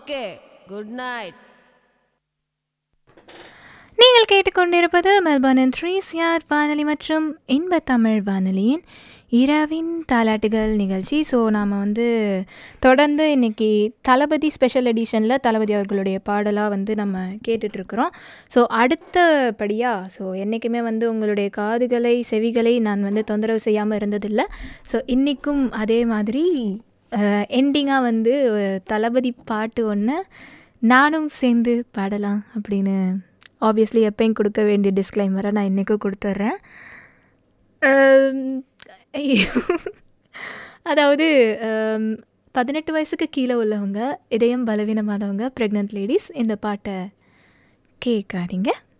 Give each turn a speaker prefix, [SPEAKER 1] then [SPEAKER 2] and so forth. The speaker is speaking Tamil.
[SPEAKER 1] ஓகே குட் நைட்
[SPEAKER 2] நீங்கள் கேட்டுக்கொண்டிருப்பது மெல்பர்னின் த்ரீ சிஆர் வானொலி மற்றும் இன்ப தமிழ் வானொலியின் இரவின் தாலாட்டுகள் நிகழ்ச்சி ஸோ நாம் வந்து தொடர்ந்து இன்னைக்கு தளபதி ஸ்பெஷல் எடிஷனில் தளபதி அவர்களுடைய பாடலாக வந்து நம்ம கேட்டுட்ருக்குறோம் ஸோ அடுத்தபடியாக ஸோ என்றைக்குமே வந்து உங்களுடைய காதுகளை செவிகளை நான் வந்து தொந்தரவு செய்யாமல் இருந்ததில்லை ஸோ இன்றைக்கும் அதே மாதிரி எண்டிங்காக வந்து அஹ், தளபதி பாட்டு ஒன்று நானும் சேர்ந்து பாடலாம் அப்படின்னு ஆப்வியஸ்லி எப்பயும் கொடுக்க வேண்டிய டிஸ்க்ளைமரை நான் இன்றைக்கும் கொடுத்துட்றேன் அம், ஐயோ. அதாவது அம், பதினெட்டு வயசுக்கு கீழே உள்ளவங்க இதயம் பலவீனமானவங்க ப்ரெக்னென்ட் லேடிஸ் இந்த பாட்டை கேட்காதீங்க